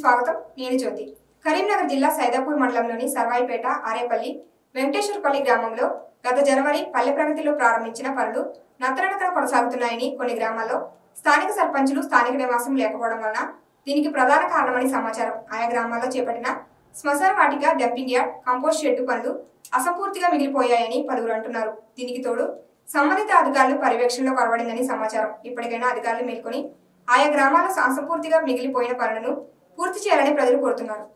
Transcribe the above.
స్వాగతం నేను జ్యోతి కరీంనగర్ జిల్లా సైదాపూర్ మండలంలోని సర్వాయిపేట ఆరేపల్లి వెంకటేశ్వరపల్లి గ్రామంలో గత జనవరి పల్లె ప్రగతిలో ప్రారంభించిన పనులు నత్తనడకన కొనసాగుతున్నాయని కొన్ని గ్రామాల్లో స్థానిక సర్పంచులు స్థానిక నివాసం లేకపోవడం వలన దీనికి ప్రధాన కారణమని సమాచారం ఆయా గ్రామాల్లో చేపట్టిన శ్మశాన వాటిక డంపింగ్ యార్డ్ కంపోస్ట్ షెడ్డు పనులు అసంపూర్తిగా మిగిలిపోయాయని పలువురు అంటున్నారు దీనికి తోడు సంబంధిత అధికారులు పర్యవేక్షణలో కొరవడిందని సమాచారం ఇప్పటికైనా అధికారులు మేల్కొని ఆయా గ్రామాల్లో అసంపూర్తిగా మిగిలిపోయిన పనులను పూర్తి చేయాలని ప్రజలు కోరుతున్నారు